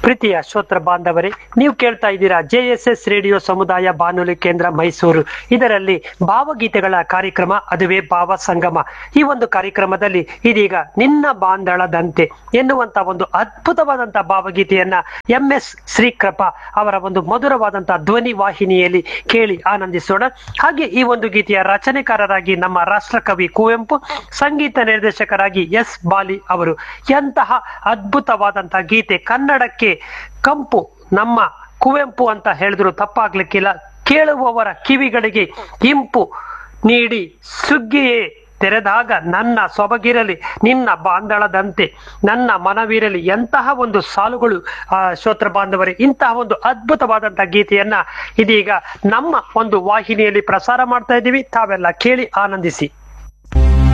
ಪ್ರೀತಿಯ ಶ್ರೋತ್ರ ಬಾಂಧವರೇ ನೀವು ಕೇಳ್ತಾ ಇದ್ದೀರಾ ಜೆ ಎಸ್ ಎಸ್ ರೇಡಿಯೋ ಸಮುದಾಯ ಬಾನುಲಿ ಕೇಂದ್ರ ಮೈಸೂರು ಇದರಲ್ಲಿ ಭಾವಗೀತೆಗಳ ಕಾರ್ಯಕ್ರಮ ಅದುವೇ ಭಾವ ಸಂಗಮ ಈ ಒಂದು ಕಾರ್ಯಕ್ರಮದಲ್ಲಿ ಇದೀಗ ನಿನ್ನ ಬಾಂಧಳದಂತೆ ಎನ್ನುವಂತ ಒಂದು ಅದ್ಭುತವಾದಂತಹ ಭಾವಗೀತೆಯನ್ನ ಎಂ ಎಸ್ ಶ್ರೀಕೃಪಾ ಅವರ ಒಂದು ಮಧುರವಾದಂತಹ ಧ್ವನಿ ವಾಹಿನಿಯಲ್ಲಿ ಕೇಳಿ ಆನಂದಿಸೋಣ ಹಾಗೆ ಈ ಒಂದು ಗೀತೆಯ ರಚನೆಕಾರರಾಗಿ ನಮ್ಮ ರಾಷ್ಟ್ರಕವಿ ಕುವೆಂಪು ಸಂಗೀತ ನಿರ್ದೇಶಕರಾಗಿ ಎಸ್ ಬಾಲಿ ಅವರು ಎಂತಹ ಅದ್ಭುತವಾದಂತಹ ಗೀತೆ ಕನ್ನಡಕ್ಕೆ ಕಂಪು ನಮ್ಮ ಕುವೆಂಪು ಅಂತ ಹೇಳಿದ್ರು ತಪ್ಪಾಗ್ಲಿಕ್ಕಿಲ್ಲ ಕೇಳುವವರ ಕಿವಿಗಳಿಗೆ ಇಂಪು ನೀಡಿ ಸುಗ್ಗಿಯೇ ತೆರೆದಾಗ ನನ್ನ ಸೊಬಗಿರಲಿ ನಿನ್ನ ಬಾಂಧಳದಂತೆ ನನ್ನ ಮನವಿರಲಿ ಎಂತಹ ಒಂದು ಸಾಲುಗಳು ಆ ಶ್ರೋತ್ರ ಬಾಂಧವರೇ ಇಂತಹ ಒಂದು ಅದ್ಭುತವಾದಂತಹ ಗೀತೆಯನ್ನ ಇದೀಗ ನಮ್ಮ ಒಂದು ವಾಹಿನಿಯಲ್ಲಿ ಪ್ರಸಾರ ಮಾಡ್ತಾ ಇದ್ದೀವಿ ತಾವೆಲ್ಲ ಕೇಳಿ ಆನಂದಿಸಿ